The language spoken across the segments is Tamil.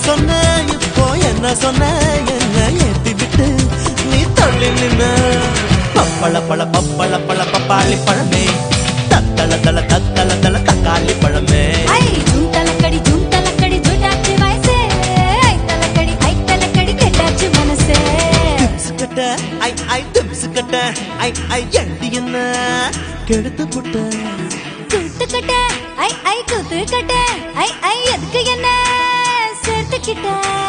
சொன்ன இப்போ என்ன சொன்ன என்ன ஏத்தி விட்டு நீ தள்ளி நின்ன பப்பள பழ பப்பள பழ பப்பாளி பழமே தத்தள தள தத்தள தள தக்காளி பழமே ஐ ஜூம் தலக்கடி ஜூம் தலக்கடி ஜுடாச்சு வயசே ஐ தலக்கடி ஐ தலக்கடி கெட்டாச்சு மனசே திம்சுக்கட்ட ஐ ஐ திம்சுக்கட்ட ஐ ஐ எண்டி என்ன கெடுத்து புட்ட கூத்துக்கட்ட ஐ ஐ கூத்துக்கட்ட ஐ ஐ எதுக்கு என்ன சேர்த்துக்கிட்ட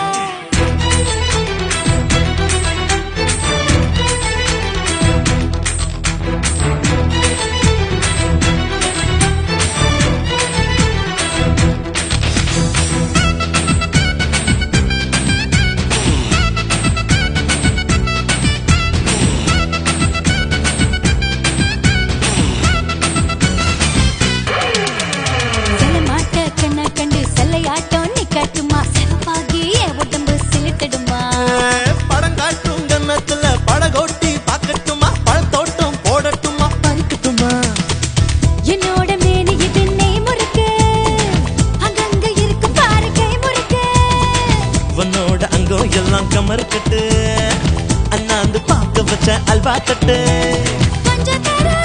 சில மாட்ட கண்ண கண்டு செல்லையாட்டம் நீ காட்டுமா சிவப்பாகி என் உடம்பு சிலித்திடுமா படம் காட்டும் கன்னத்துல படகோட்டி பார்க்கட்டுமா பழத்தோட்டம் போடட்டுமா பறிக்கட்டுமா என்னோட மேனி இது நெய் முறுக்கு அங்கங்க இருக்கும் பாரு கை முறுக்கு உன்னோட அங்கம் எல்லாம் கமர்க்கட்டு அண்ணாந்து பார்க்க வச்ச அல்வா தட்டு கொஞ்சம் தர